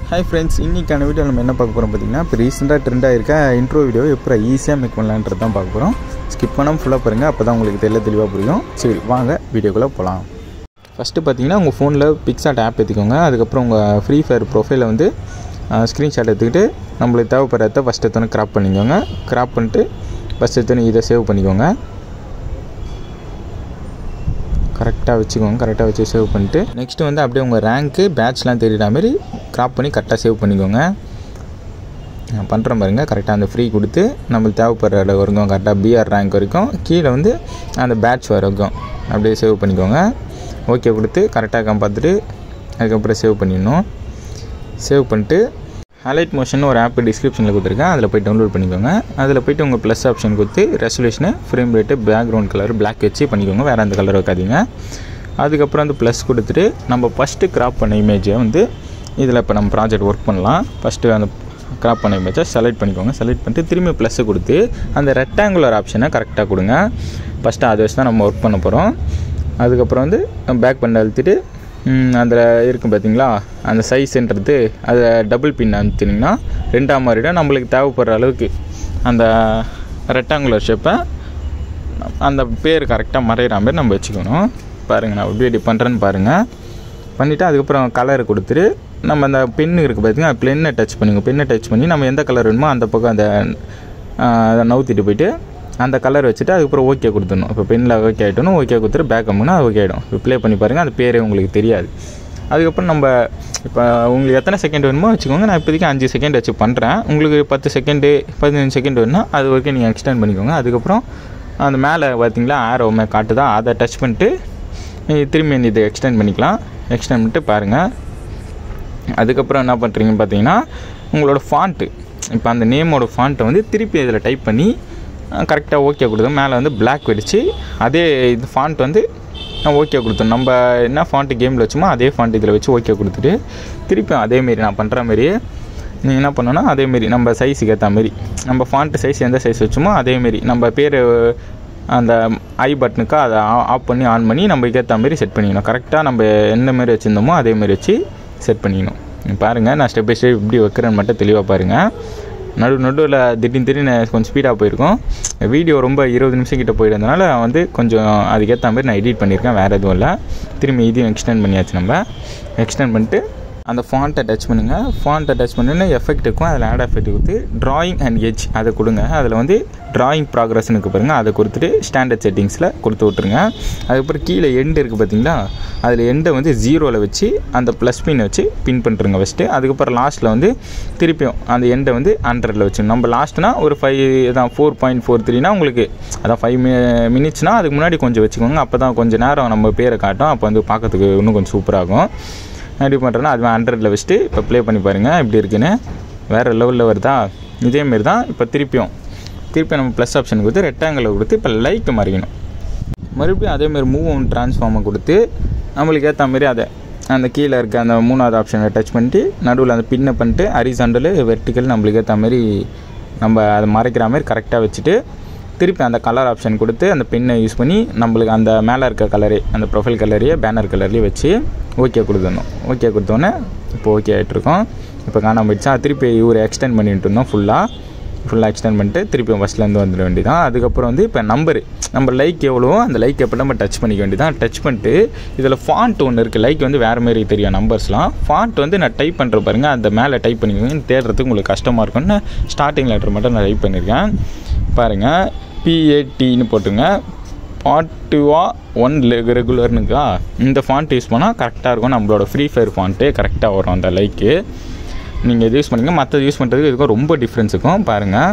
hi friends இன்றைக்கான video நம்ம என்ன பார்க்க போகிறோம் பார்த்தீங்கன்னா இப்போ ரீசெண்டாக ட்ரெண்டாக இருக்க இன்ட்ரோ வீடியோ எப்படி ஈஸியாக மேக் பண்ணலான்றது தான் பார்க்க போகிறோம் ஸ்கிப் பண்ணாமல் ஃபுல்லாக பாருங்கள் அப்போ தான் உங்களுக்கு தெரியல தெளிவாக புரியும் சரி வாங்க வீடியோக்குள்ளே போகலாம் ஃபஸ்ட்டு பார்த்தீங்கன்னா உங்கள் ஃபோனில் பிக்ஸாட் ஆப் ஏற்றிக்கோங்க அதுக்கப்புறம் உங்கள் ஃப்ரீ ஃபயர் ப்ரொஃபைலை வந்து ஸ்க்ரீன்ஷாட் எடுத்துக்கிட்டு நம்மளுக்கு தேவைப்படுறத ஃபஸ்ட் எடுத்தோன்னே க்ராப் பண்ணிக்கோங்க க்ராப் பண்ணிட்டு ஃபஸ்ட் எடுத்தோன்னே இதை சேவ் பண்ணிக்கோங்க கரெக்டாக வச்சுக்கோங்க கரெக்டாக வச்சு சேவ் பண்ணிட்டு நெக்ஸ்ட்டு வந்து அப்படியே உங்கள் ரேங்க்கு பேட்ச்லாம் தெரியிற மாதிரி க்ராப் பண்ணி கரெக்டாக சேவ் பண்ணிக்கோங்க நான் பண்ணுறேன் பாருங்க கரெக்டாக அந்த ஃப்ரீ கொடுத்து நம்மளுக்கு தேவைப்படுற அளவு வரைக்கும் கரெக்டாக பிஆர் ரேங்க் வரைக்கும் கீழே வந்து அந்த பேட்ச் வரைக்கும் அப்படியே சேவ் பண்ணிக்கோங்க ஓகே கொடுத்து கரெக்டாக பார்த்துட்டு அதுக்கப்புறம் சேவ் பண்ணிடணும் சேவ் பண்ணிட்டு ஹைலைட் மோஷன் ஒரு ஆப் டிஸ்கிரிப்ஷனில் கொடுத்துருக்கேன் அதில் போய் டவுன்லோட் பண்ணிக்கோங்க அதில் போயிட்டு உங்கள் ப்ளஸ் ஆப்ஷன் கொடுத்து resolution frame rate background colour black வச்சு பண்ணிக்கோங்க வேறு அந்த கலர் வைக்காதீங்க அதுக்கப்புறம் வந்து ப்ளஸ் கொடுத்துட்டு நம்ம ஃபஸ்ட்டு கிராப் பண்ண இமேஜை வந்து இதில் இப்போ நம்ம ப்ராஜெக்ட் ஒர்க் பண்ணலாம் ஃபஸ்ட்டு அந்த கிராப் பண்ண இமேஜை செலக்ட் பண்ணிக்கோங்க செலக்ட் பண்ணிட்டு திரும்பி ப்ளஸ்ஸை கொடுத்து அந்த ரெக்டாங்குலர் ஆப்ஷனை கரெக்டாக கொடுங்க ஃபஸ்ட்டு அதை வச்சு தான் நம்ம ஒர்க் பண்ண போகிறோம் அதுக்கப்புறம் வந்து பேக் பண்ண அழுத்திட்டு அதில் இருக்கும் பார்த்தீங்களா அந்த சைஸ்ன்றது அதை டபுள் பின் அனுத்தினீங்கன்னா ரெண்டாம் மாறிடும் நம்மளுக்கு தேவைப்படுற அளவுக்கு அந்த ரெக்டாங்குலர் ஷேப்பை அந்த பேர் கரெக்டாக மறையிற மாதிரி நம்ம வச்சுக்கணும் பாருங்கள் நான் எப்படி எப்படி பண்ணுறேன்னு பாருங்கள் பண்ணிவிட்டு அதுக்கப்புறம் கலர் கொடுத்துட்டு நம்ம அந்த பென்னு இருக்குது பார்த்தீங்கன்னா பெண்ணை டச் பண்ணிங்க பெண்ணை டச் பண்ணி நம்ம எந்த கலர் வேணுமோ அந்த பக்கம் அந்த அதை நவுத்திட்டு போயிட்டு அந்த கலர் வச்சுட்டு அதுக்கப்புறம் ஓகே கொடுத்துடணும் இப்போ பெண்ணில் ஓகே ஆகிட்டணும் ஓகே கொடுத்துட்டு பேக் அம்முன்னா அது ஓகே ஆகிடும் இப்போ ப்ளே பண்ணி பாருங்கள் அந்த பேரே உங்களுக்கு தெரியாது அதுக்கப்புறம் நம்ம இப்போ உங்களுக்கு எத்தனை செகண்ட் வேணுமோ வச்சுக்கோங்க நான் இப்போதைக்கு அஞ்சு செகண்ட் வச்சு பண்ணுறேன் உங்களுக்கு பத்து செகண்டு பதினஞ்சு செகண்ட் வேணும்னா அது வரைக்கும் நீங்கள் எக்ஸ்டெண்ட் பண்ணிக்கோங்க அதுக்கப்புறம் அந்த மேலே பார்த்தீங்களா ஆரோமே காட்டுதா அதை டச் பண்ணிட்டு திரும்பி இதை எக்ஸ்டெண்ட் பண்ணிக்கலாம் எக்ஸ்டெண்ட் பண்ணிட்டு பாருங்கள் அதுக்கப்புறம் என்ன பண்ணுறீங்கன்னு பார்த்தீங்கன்னா உங்களோட ஃபாண்ட்டு இப்போ அந்த நேமோட ஃபாண்ட்டை வந்து திருப்பி இதில் டைப் பண்ணி கரெக்டாக ஓகே கொடுத்தோம் மேலே வந்து பிளாக் வெடிச்சு அதே இது ஃபாண்ட் வந்து ஓகே கொடுத்தோம் நம்ம என்ன ஃபாண்ட்டு கேமில் வச்சோமோ அதே ஃபாண்ட் இதில் வச்சு ஓகே கொடுத்துட்டு திருப்பியும் அதேமாரி நான் பண்ணுற மாதிரியே நீங்கள் என்ன பண்ணோன்னா அதேமாரி நம்ம சைஸுக்கு ஏற்ற மாரி நம்ம ஃபாண்ட்டு சைஸ் எந்த சைஸ் வச்சோமோ அதேமாரி நம்ம பேர் அந்த ஐ பட்டனுக்கு அதை ஆஃப் பண்ணி ஆன் பண்ணி நம்மளுக்கு ஏற்ற மாரி செட் பண்ணிக்கணும் கரெக்டாக நம்ம எந்த மாரி வச்சுருந்தோமோ அதேமாரி வச்சு செட் பண்ணிக்கணும் பாருங்கள் நான் ஸ்டெப் பை ஸ்டெப் இப்படி வைக்கிறேன்னு மட்டும் தெளிவாக பாருங்கள் நடு நடுவில் திடீர்னு திடீர்னு கொஞ்சம் ஸ்பீடாக போயிருக்கும் வீடியோ ரொம்ப இருபது நிமிஷம் கிட்ட போயிருந்தனால வந்து கொஞ்சம் அதுக்கேற்ற மாதிரி நான் எடிட் பண்ணியிருக்கேன் வேறு எதுவும் இல்லை திரும்பி இதையும் எக்ஸ்டெண்ட் பண்ணியாச்சு நம்ம எக்ஸ்டெண்ட் பண்ணிட்டு அந்த ஃபாண்ட்டை டச் பண்ணுங்கள் ஃபாண்ட்டை டச் பண்ணுன்னு எஃபெக்ட் இருக்கும் அதில் ஆட் எஃபெக்ட் கொடுத்து ட்ராயிங் அண்ட் எஜ் அதை கொடுங்க அதில் வந்து ட்ராயிங் ப்ராக்ரஸ்னுக்கு பாருங்கள் அதை கொடுத்துட்டு ஸ்டாண்டர்ட் செட்டிங்ஸில் கொடுத்து விட்ருங்க அதுக்கப்புறம் கீழே எண்டு இருக்குது பார்த்தீங்களா அதில் எண்டை வந்து ஜீரோவில் வச்சு அந்த ப்ளஸ் பின் வச்சு பின் பண்ணுறங்க ஃபஸ்ட்டு அதுக்கப்புறம் லாஸ்ட்டில் வந்து திருப்பியும் அந்த எண்டை வந்து ஹண்ட்ரடில் வச்சு நம்ம லாஸ்ட்னா ஒரு ஃபைவ் தான் ஃபோர் பாயிண்ட் ஃபோர் த்ரீனா உங்களுக்கு அதான் ஃபைவ் மி மினிட்ஸ்னால் அதுக்கு முன்னாடி கொஞ்சம் வச்சுக்கோங்க அப்போ தான் கொஞ்சம் நேரம் நம்ம பேரை காட்டும் அப்போ வந்து பார்க்கறதுக்கு இன்னும் கொஞ்சம் சூப்பராகும் எப்படி பண்ணுறேன்னா அது ஹண்ட்ரடில் வச்சுட்டு இப்போ ப்ளே பண்ணி பாருங்கள் எப்படி இருக்குன்னு வேறு லெவலில் வருதா இதேமாரி தான் இப்போ திருப்பியும் திருப்பி நம்ம ப்ளஸ் ஆப்ஷன் கொடுத்து ரெக்டாங்கில் கொடுத்து இப்போ லைக்கு மாறிக்கணும் மறுபடியும் அதேமாதிரி மூவ் ஒன் ட்ரான்ஸ்ஃபார்மை கொடுத்து நம்மளுக்கு ஏற்ற மாதிரி அதை அந்த கீழே இருக்க அந்த மூணாவது ஆப்ஷனை டச் பண்ணிட்டு நடுவில் அந்த பின்னை பண்ணிட்டு ஹரிசாண்டல் வெர்டிக்கல் நம்மளுக்கு ஏற்ற மாதிரி நம்ம அதை மறைக்கிற மாதிரி கரெக்டாக வச்சுட்டு திருப்பி அந்த கலர் ஆப்ஷன் கொடுத்து அந்த பெண்ணை யூஸ் பண்ணி நம்மளுக்கு அந்த மேலே இருக்க கலரே அந்த ப்ரொஃபைல் கலரையே பேனர் கலர்லேயே வச்சு ஓகே கொடுத்துடணும் ஓகே கொடுத்தோன்னே இப்போ ஓகே ஆகிட்ருக்கோம் இப்போ காணாமல் போயிடுச்சா திருப்பி இவர் எக்ஸ்டெண்ட் பண்ணிட்டு இருந்தோம் ஃபுல்லாக ஃபுல்லாக எக்ஸ்டெண்ட் பண்ணிட்டு திருப்பி ஃபஸ்ட்லேருந்து வந்துட வேண்டியதான் அதுக்கப்புறம் வந்து இப்போ நம்பரு நம்ம லைக் எவ்வளவோ அந்த லைக் எப்போ நம்ம டச் பண்ணிக்க வேண்டியதான் டச் பண்ணிட்டு இதில் ஃபாண்ட் ஒன்று இருக்குது லைக் வந்து வேறு மாரி தெரியும் நம்பர்ஸ்லாம் ஃபாண்ட் வந்து நான் டைப் பண்ணுற பாருங்கள் அந்த மேலே டைப் பண்ணிக்கோங்க தேடுறதுக்கு உங்களுக்கு கஷ்டமாக இருக்கும்னு ஸ்டார்டிங் லெட்டர் மட்டும் நான் டைப் பண்ணியிருக்கேன் பாருங்கள் பிஏடின்னு போட்டுங்க ஃபாண்ட்டுவா ஒன் ரெகுலர்னுக்கா இந்த ஃபாண்ட் யூஸ் பண்ணால் கரெக்டாக இருக்கும் நம்மளோட ஃப்ரீ ஃபயர் ஃபாண்ட்டு கரெக்டாக வரும் அந்த லைக்கு நீங்கள் இது யூஸ் பண்ணுங்க மற்றது யூஸ் பண்ணுறதுக்கு இதுக்கும் ரொம்ப டிஃப்ரென்ஸ் இருக்கும் பாருங்கள்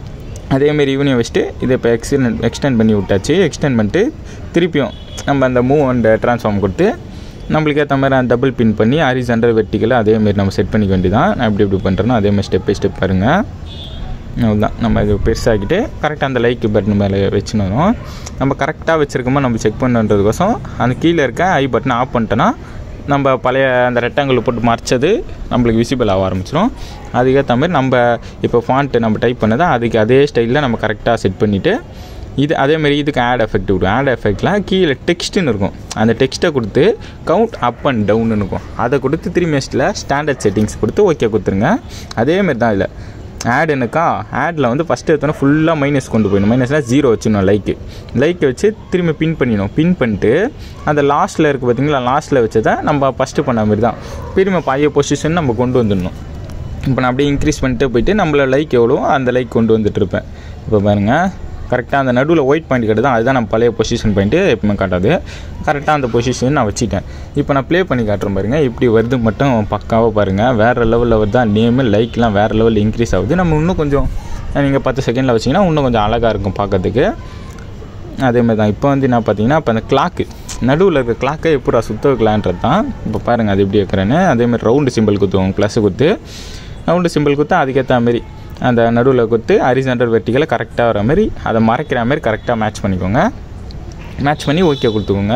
அதேமாரி ஈவினிங் வச்சுட்டு இதை இப்போ எக்ஸ்டெண்ட் எக்ஸ்டெண்ட் பண்ணி விட்டாச்சு எக்ஸ்டெண்ட் பண்ணிட்டு திருப்பியும் நம்ம அந்த மூவ் அண்ட் ட்ரான்ஸ்ஃபார்ம் கொடுத்து நம்மளுக்கு ஏற்ற மாதிரி அந்த டபுள் பின் பண்ணி ஹரிசாண்டல் வெர்டிக்கல் அதேமாரி நம்ம செட் பண்ணிக்க வேண்டியதான் நான் எப்படி எப்படி பண்ணுறேனோ அதேமாதிரி ஸ்டெப் பை ஸ்டெப் பாருங்கள் அவ்வளோதான் நம்ம இது பெருசாகிட்டு கரெக்டாக அந்த லைக் பட்டன் மேலே வச்சுனோம் நம்ம கரெக்டாக வச்சுருக்கோமோ நம்ம செக் பண்ணுன்றதுக்கோசம் அந்த கீழே இருக்க ஐ பட்டனை ஆஃப் பண்ணிட்டோன்னா நம்ம பழைய அந்த ரெக்டாங்கிள் போட்டு மறைச்சது நம்மளுக்கு விசிபிள் ஆக ஆரம்பிச்சிடும் அதுக்கேற்ற மாதிரி நம்ம இப்போ ஃபாண்ட்டு நம்ம டைப் பண்ணதை அதுக்கு அதே ஸ்டைலில் நம்ம கரெக்டாக செட் பண்ணிவிட்டு இது அதேமாரி இதுக்கு ஆட் எஃபெக்ட் விடும் ஆட் எஃபெக்டில் கீழே டெக்ஸ்ட்டுன்னு இருக்கும் அந்த டெக்ஸ்ட்டை கொடுத்து கவுண்ட் அப் அண்ட் டவுன் இருக்கும் அதை கொடுத்து த்ரீ மினிட்ஸில் ஸ்டாண்டர்ட் செட்டிங்ஸ் கொடுத்து ஓகே கொடுத்துருங்க அதேமாரி தான் இல்லை ஆட் எனக்கா ஆடில் வந்து ஃபஸ்ட்டு எடுத்தோன்னா ஃபுல்லாக மைனஸ் கொண்டு போயிடணும் மைனஸ்னால் ஜீரோ வச்சிடணும் லைக்கு லைக்கை வச்சு திரும்பி பின் பண்ணிடணும் பின் பண்ணிட்டு அந்த லாஸ்ட்டில் இருக்குது பார்த்தீங்களா லாஸ்ட்டில் வச்சதை நம்ம ஃபஸ்ட்டு பண்ண மாதிரி தான் திரும்ப பழைய பொசிஷன் நம்ம கொண்டு வந்துடணும் இப்போ நான் அப்படியே இன்க்ரீஸ் பண்ணிட்டு போயிட்டு நம்மள லைக் எவ்வளோ அந்த லைக் கொண்டு வந்துட்டு இருப்பேன் இப்போ பாருங்கள் கரெக்டாக அந்த நடுவில் ஒயிட் பாயிண்ட் கட்டுதான் அதுதான் நம்ம பழைய பொசிஷன் பாயிண்ட்டு எப்பவுமே காட்டாது கரெக்டாக அந்த பொசிஷன் நான் வச்சுட்டேன் இப்போ நான் ப்ளே பண்ணி காட்டுறேன் பாருங்கள் இப்படி வருது மட்டும் பக்காவாக பாருங்கள் வேறு லெவலில் வருதா நேமு லைக்லாம் வேறு லெவலில் இன்க்ரீஸ் ஆகுது நம்ம இன்னும் கொஞ்சம் நீங்கள் பத்து செகண்டில் வச்சிங்கன்னா இன்னும் கொஞ்சம் அழகாக இருக்கும் பார்க்கறதுக்கு அதேமாதிரி தான் இப்போ வந்து என்ன பார்த்தீங்கன்னா இப்போ அந்த கிளாக்கு நடுவில் இருக்க கிளாக்கை எப்படா சுத்த வைக்கலான்றது தான் இப்போ பாருங்கள் அது எப்படி வைக்கிறேன்னு அதேமாதிரி ரவுண்டு சிம்பிள் குத்துவோம் ப்ளஸ் குத்து ரவுண்டு சிம்பிள் குத்து அதுக்கேற்ற மாதிரி அந்த நடுவில் குத்து ஹரிசாண்டல் வெர்டிக்கலை கரெக்டாக வர மாதிரி அதை மறைக்கிற மாதிரி கரெக்டாக மேட்ச் பண்ணிக்கோங்க மேட்ச் பண்ணி ஓகே கொடுத்துக்கோங்க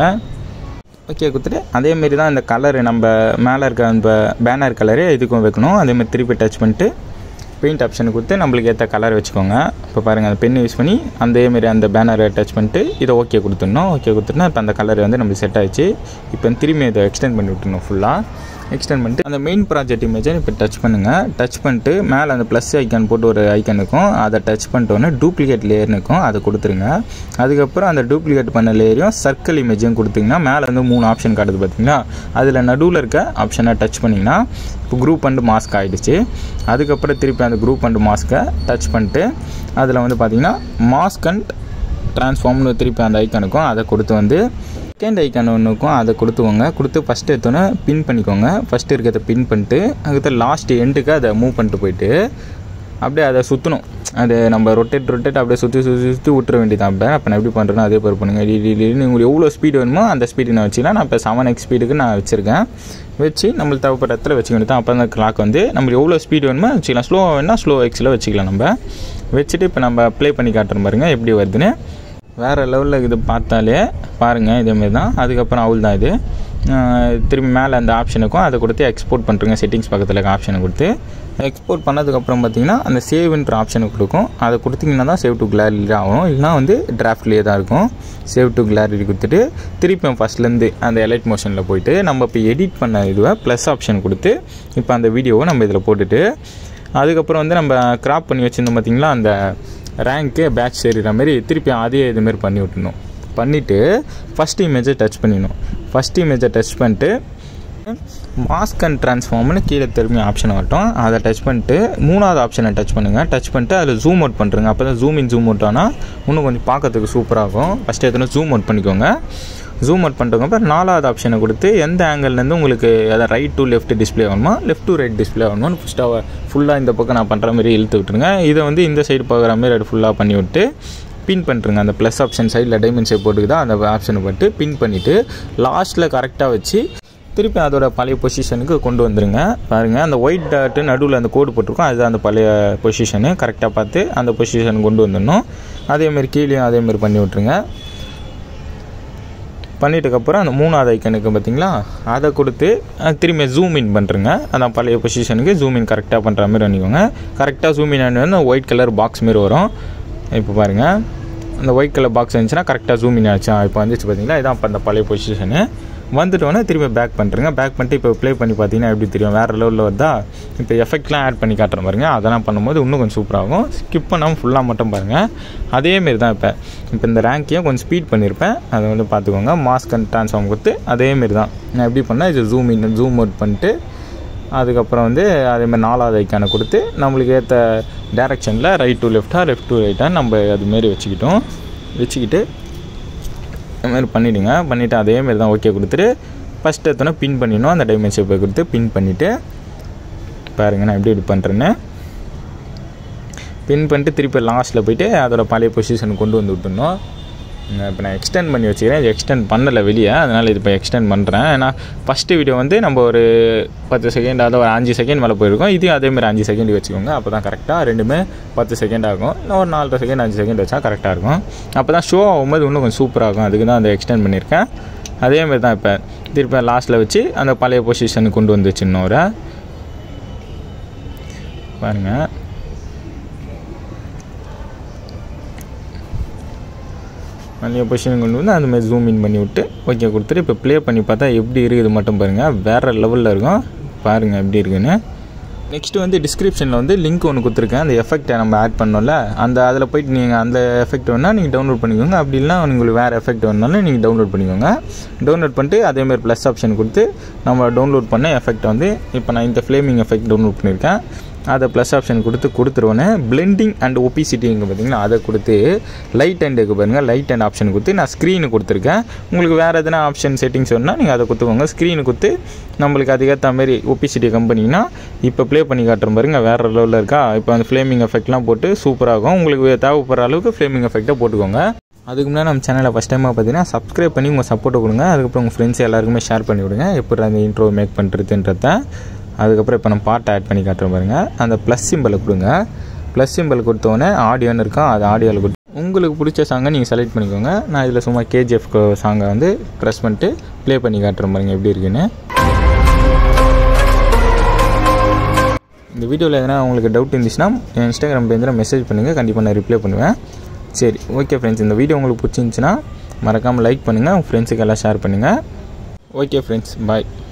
ஓகே கொடுத்துட்டு அதேமாரி தான் இந்த கலரு நம்ம மேலே இருக்க அந்த பேனர் கலரு இதுக்கும் வைக்கணும் அதேமாதிரி திருப்பி டச் பண்ணிட்டு பெயிண்ட் ஆப்ஷன் கொடுத்து நம்மளுக்கு ஏற்ற கலர் வச்சுக்கோங்க இப்போ பாருங்கள் அந்த பென் யூஸ் பண்ணி அதேமாரி அந்த பேனரை டச் பண்ணிட்டு இதை ஓகே கொடுத்துடணும் ஓகே கொடுத்துட்டா இப்போ அந்த கலர் வந்து நம்மளுக்கு செட் ஆயிடுச்சு இப்போ திரும்பி இதை எக்ஸ்டெண்ட் பண்ணி விட்டுணும் ஃபுல்லாக எக்ஸ்டெண்ட் பண்ணிட்டு அந்த மெயின் ப்ராஜெக்ட் இமேஜை இப்போ டச் பண்ணுங்கள் டச் பண்ணிட்டு மேலே அந்த ப்ளஸ் ஐக்கான் போட்டு ஒரு ஐக்கான் இருக்கும் அதை டச் பண்ணிட்டோன்னே டூப்ளிகேட் லேயர்னு இருக்கும் அதை கொடுத்துருங்க அதுக்கப்புறம் அந்த டூப்ளிகேட் பண்ண லேயரையும் சர்க்கிள் இமேஜையும் கொடுத்தீங்கன்னா மேலே வந்து மூணு ஆப்ஷன் காட்டுது பார்த்தீங்களா அதில் நடுவில் இருக்க ஆப்ஷனை டச் பண்ணிங்கன்னா இப்போ குரூப் அண்டு மாஸ்க் ஆகிடுச்சு அதுக்கப்புறம் திருப்பி அந்த குரூப் அண்டு மாஸ்க்கை டச் பண்ணிட்டு அதில் வந்து பார்த்தீங்கன்னா மாஸ்க் அண்ட் ட்ரான்ஸ்ஃபார்ம்னு திருப்பி அந்த ஐக்கானுக்கும் அதை கொடுத்து வந்து செகண்ட் ஐக்கான் ஒன்றுக்கும் அதை கொடுத்துக்கோங்க கொடுத்து ஃபஸ்ட்டு எடுத்தோன்னே பின் பண்ணிக்கோங்க ஃபஸ்ட்டு இருக்கிறத பின் பண்ணிட்டு அதுக்கு லாஸ்ட் எண்டுக்கு அதை மூவ் பண்ணிட்டு போயிட்டு அப்படியே அதை சுற்றணும் அது நம்ம ரொட்டேட் ரொட்டேட் அப்படியே சுற்றி சுற்றி சுற்றி விட்டுற வேண்டியதான் அப்போ அப்போ நான் எப்படி பண்ணுறேன்னா அதே மாதிரி பண்ணுங்கள் டி டி உங்களுக்கு எவ்வளோ ஸ்பீடு வேணுமோ அந்த ஸ்பீடு நான் வச்சுக்கலாம் நான் இப்போ செவன் எக்ஸ் ஸ்பீடுக்கு நான் வச்சுருக்கேன் வச்சு நம்மளுக்கு தேவைப்பட்ட இடத்துல வச்சுக்க வேண்டியதான் அப்போ அந்த கிளாக் வந்து நம்மளுக்கு எவ்வளோ ஸ்பீடு வேணுமோ வச்சுக்கலாம் ஸ்லோ வேணால் ஸ்லோ எக்ஸில் வச்சுக்கலாம் நம்ம வச்சுட்டு இப்போ நம்ம ப்ளே பண்ணி காட்டுறோம் பாருங்கள் எப்படி வருதுன்னு வேறு லெவலில் இது பார்த்தாலே பாருங்கள் இதேமாரி தான் அதுக்கப்புறம் அவள் தான் இது திரும்பி மேலே அந்த ஆப்ஷனுக்கும் அதை கொடுத்து எக்ஸ்போர்ட் பண்ணுறங்க செட்டிங்ஸ் பக்கத்தில் இருக்க ஆப்ஷனை கொடுத்து எக்ஸ்போர்ட் பண்ணதுக்கப்புறம் பார்த்தீங்கன்னா அந்த சேவ்ன்ற ஆப்ஷனை கொடுக்கும் அதை கொடுத்தீங்கன்னா தான் சேவ் டு கிளாரிட்டி ஆகும் இல்லைனா வந்து டிராஃப்ட்லேயே தான் இருக்கும் சேவ் டு கிளாரிட்டி கொடுத்துட்டு திருப்பி ஃபஸ்ட்லேருந்து அந்த எலைட் மோஷனில் போயிட்டு நம்ம இப்போ எடிட் பண்ண இதுவை ப்ளஸ் ஆப்ஷன் கொடுத்து இப்போ அந்த வீடியோவை நம்ம இதில் போட்டுட்டு அதுக்கப்புறம் வந்து நம்ம கிராப் பண்ணி வச்சுருந்தோம் பார்த்தீங்களா அந்த ரேங்க்கு பேட்ச் சேருகிற மாதிரி திருப்பி அதே இதுமாரி பண்ணி விட்டுணும் பண்ணிவிட்டு ஃபஸ்ட் இமேஜை டச் பண்ணிடணும் ஃபஸ்ட் இமேஜை டச் பண்ணிட்டு மாஸ்க் அண்ட் ட்ரான்ஸ்ஃபார்ம்னு கீழே திரும்பி ஆப்ஷன் வரட்டும் அதை டச் பண்ணிட்டு மூணாவது ஆப்ஷனை டச் பண்ணுங்கள் டச் பண்ணிட்டு அதில் ஜூம் அவுட் பண்ணுறங்க அப்போ தான் ஜூம் இன் ஜூம் அவுட் ஆனால் இன்னும் கொஞ்சம் பார்க்கறதுக்கு சூப்பராகும் ஃபஸ்ட்டு எத்தனை ஜூம் அவுட் பண்ணிக்கோங்க ஜூம் அவுட் பண்ணிட்டோங்க அப்புறம் நாலாவது ஆப்ஷனை கொடுத்து எந்த ஆங்கிள்லேருந்து உங்களுக்கு அதை ரைட் டு லெஃப்ட் டிஸ்பிளே ஆகணுமா லெஃப்ட் டு ரைட் டிஸ்பிளே ஆகணும்னு ஃபஸ்ட்டாக ஃபுல்லாக இந்த பக்கம் நான் பண்ணுற மாதிரி இழுத்து விட்டுருங்க இதை வந்து இந்த சைடு பார்க்குற மாதிரி அது ஃபுல்லாக பண்ணி விட்டு பின் பண்ணுறங்க அந்த ப்ளஸ் ஆப்ஷன் சைடில் டைமண்ட் ஷேப் போட்டுக்குதா அந்த ஆப்ஷனை போட்டு பின் பண்ணிவிட்டு லாஸ்ட்டில் கரெக்டாக வச்சு திருப்பி அதோட பழைய பொசிஷனுக்கு கொண்டு வந்துருங்க பாருங்கள் அந்த ஒயிட் டாட்டு நடுவில் அந்த கோடு போட்டிருக்கோம் அதுதான் அந்த பழைய பொசிஷனு கரெக்டாக பார்த்து அந்த பொசிஷன் கொண்டு வந்துடணும் அதேமாரி கீழேயும் அதேமாரி பண்ணி விட்ருங்க பண்ணிட்டதுக்கப்புறம் அந்த மூணாவது ஐக்கனுக்கு பார்த்தீங்களா அதை கொடுத்து திரும்பி ஜூம் இன் பண்ணுறங்க அந்த பழைய பொசிஷனுக்கு ஜூம் இன் கரெக்டாக பண்ணுற மாதிரி பண்ணிக்கோங்க கரெக்டாக ஜூம் இன் வந்து ஒயிட் கலர் பாக்ஸ் மாரி வரும் இப்போ பாருங்கள் அந்த ஒயிட் கலர் பாக்ஸ் இருந்துச்சுன்னா கரெக்டாக ஜூம் இன் ஆச்சா இப்போ வந்துச்சு பார்த்தீங்களா இதான் இப்போ அந்த பழைய பொசிஷனு வந்துட்டோன்னே திரும்பி பேக் பண்ணுறேங்க பேக் பண்ணிட்டு இப்போ ப்ளே பண்ணி பார்த்தீங்கன்னா எப்படி தெரியும் வேறு லெவலில் வருதா இப்போ எஃபெக்ட்லாம் ஆட் பண்ணி காட்டுற பாருங்க அதெல்லாம் பண்ணும்போது இன்னும் கொஞ்சம் சூப்பராகும் ஸ்கிப் பண்ணாமல் ஃபுல்லாக மட்டும் பாருங்கள் அதேமாரி தான் இப்போ இப்போ இந்த ரேங்க்கையும் கொஞ்சம் ஸ்பீட் பண்ணியிருப்பேன் அதை வந்து பார்த்துக்கோங்க மாஸ்க் அண்ட் ட்ரான்ஸ்ஃபார்ம் கொடுத்து அதேமாரி தான் நான் எப்படி பண்ணால் இது ஜூம் இன் ஜூம் அவுட் பண்ணிட்டு அதுக்கப்புறம் வந்து அதேமாதிரி நாலாவது ஐக்கானை கொடுத்து நம்மளுக்கு ஏற்ற டேரெக்ஷனில் ரைட் டு லெஃப்டாக லெஃப்ட் டு ரைட்டாக நம்ம அதுமாரி வச்சுக்கிட்டோம் வச்சுக்கிட்டு இதுமாதிரி பண்ணிவிடுங்க பண்ணிவிட்டு அதேமாரி தான் ஓகே கொடுத்துட்டு ஃபஸ்ட் எத்தனை பின் பண்ணிடணும் அந்த டைமண்ட் ஷேப்பை கொடுத்து பின் பண்ணிவிட்டு பாருங்கள் நான் எப்படி இப்படி பண்ணுறேன்னு பின் பண்ணிட்டு திருப்பி லாஸ்ட்டில் போயிட்டு அதோட பழைய பொசிஷனுக்கு கொண்டு வந்து விட்டுணும் இப்போ நான் எக்ஸ்டெண்ட் பண்ணி வச்சுக்கிறேன் இது எக்ஸ்டெண்ட் பண்ணலை வெளியே அதனால் இது இப்போ எக்ஸ்டெண்ட் பண்ணுறேன் ஏன்னா ஃபஸ்ட்டு வீடியோ வந்து நம்ம ஒரு பத்து செகண்ட் அதாவது ஒரு அஞ்சு செகண்ட் மேலே போயிருக்கோம் இதையும் அதேமாதிரி அஞ்சு செகண்ட் வச்சுக்கோங்க அப்போ தான் கரெக்டாக ரெண்டுமே பத்து செகண்ட் ஆகும் இல்லை ஒரு நாலரை செகண்ட் அஞ்சு செகண்ட் வச்சா கரெக்டாக இருக்கும் அப்போ தான் ஷோ ஆகும்போது இன்னும் கொஞ்சம் சூப்பராகும் அதுக்கு தான் அதை எக்ஸ்டெண்ட் பண்ணியிருக்கேன் அதேமாரி தான் இப்போ திருப்பி லாஸ்ட்டில் வச்சு அந்த பழைய பொசிஷனுக்கு கொண்டு வந்து வச்சிடணும் ஒரு பாருங்கள் மல்லிகை பொசிஷன் கொண்டு வந்து அந்த மாதிரி ஜூம் இன் பண்ணி விட்டு ஓகே கொடுத்துட்டு இப்போ ப்ளே பண்ணி பார்த்தா எப்படி இருக்குது மட்டும் பாருங்கள் வேறு லெவலில் இருக்கும் பாருங்கள் எப்படி இருக்குன்னு நெக்ஸ்ட் வந்து டிஸ்கிரிப்ஷனில் வந்து லிங்க் ஒன்று கொடுத்துருக்கேன் அந்த எஃபெக்ட்டை நம்ம ஆட் பண்ணோம்ல அந்த அதில் போயிட்டு நீங்கள் அந்த எஃபெக்ட் வேணால் நீங்கள் டவுன்லோட் பண்ணிக்கோங்க அப்படி இல்லைனா உங்களுக்கு வேறு எஃபெக்ட் வேணாலும் நீங்கள் டவுன்லோட் பண்ணிக்கோங்க டவுன்லோட் பண்ணிட்டு அதேமாதிரி ப்ளஸ் ஆப்ஷன் கொடுத்து நம்ம டவுன்லோட் பண்ண எஃபெக்ட் வந்து இப்போ நான் இந்த ஃப்ளேமிங் எஃபெக்ட் டவுன்லோட் பண்ணியிருக்கேன் அதை ப்ளஸ் ஆப்ஷன் கொடுத்து கொடுத்துருவோன்னே பிளெண்டிங் அண்ட் ஒபிசிட்டி இங்கே பார்த்தீங்கன்னா அதை கொடுத்து லைட் அண்ட் இருக்கு பாருங்கள் லைட் அண்ட் ஆப்ஷன் கொடுத்து நான் ஸ்க்ரீனு கொடுத்துருக்கேன் உங்களுக்கு வேறு எதனா ஆப்ஷன் செட்டிங்ஸ் வேணுன்னா நீங்கள் அதை கொடுத்துக்கோங்க ஸ்க்ரீனு கொடுத்து நம்மளுக்கு அதுக்கேற்ற மாதிரி ஒபிசிட்டி கம்பெனினா இப்போ ப்ளே பண்ணி காட்டுற பாருங்க வேறு லெவலில் இருக்கா இப்போ அந்த ஃப்ளேமிங் எஃபெக்ட்லாம் போட்டு சூப்பராகும் உங்களுக்கு தேவைப்படுற அளவுக்கு ஃப்ளேமிங் எஃபெக்ட்டை போட்டுக்கோங்க அதுக்கு முன்னாடி நம்ம சேனலை ஃபஸ்ட் டைமாக பார்த்தீங்கன்னா சப்ஸ்கிரைப் பண்ணி உங்கள் சப்போர்ட்டை கொடுங்க அதுக்கப்புறம் உங்கள் ஃப்ரெண்ட்ஸ் எல்லாருக்குமே ஷேர் பண்ணி விடுங்க எப்படி அந்த இன்ட்ரோ மேக் பண்ணுறதுன்றத அதுக்கப்புறம் இப்போ நம்ம பாட்டை ஆட் பண்ணி காட்டுறோம் பாருங்கள் அந்த ப்ளஸ் சிம்பிளை கொடுங்க ப்ளஸ் சிம்பிள் கொடுத்தோன்னே ஆடியோன்னு இருக்கும் அது ஆடியோவில் கொடுத்து உங்களுக்கு பிடிச்ச சாங்கை நீங்கள் செலக்ட் பண்ணிக்கோங்க நான் இதில் சும்மா கேஜிஎஃப் சாங்கை வந்து ப்ரெஸ் பண்ணிட்டு ப்ளே பண்ணி காட்டுறேன் பாருங்க எப்படி இருக்குன்னு இந்த வீடியோவில் எதனா உங்களுக்கு டவுட் இருந்துச்சுன்னா என் இன்ஸ்டாகிராம் பேஜில் மெசேஜ் பண்ணுங்கள் கண்டிப்பாக நான் ரிப்ளை பண்ணுவேன் சரி ஓகே ஃப்ரெண்ட்ஸ் இந்த வீடியோ உங்களுக்கு பிடிச்சிருந்துச்சுன்னா மறக்காமல் லைக் பண்ணுங்கள் உங்கள் ஃப்ரெண்ட்ஸுக்கு எல்லாம் ஷேர் பண்ணுங்கள் ஓகே ஃப்ரெண்ட்ஸ் பாய்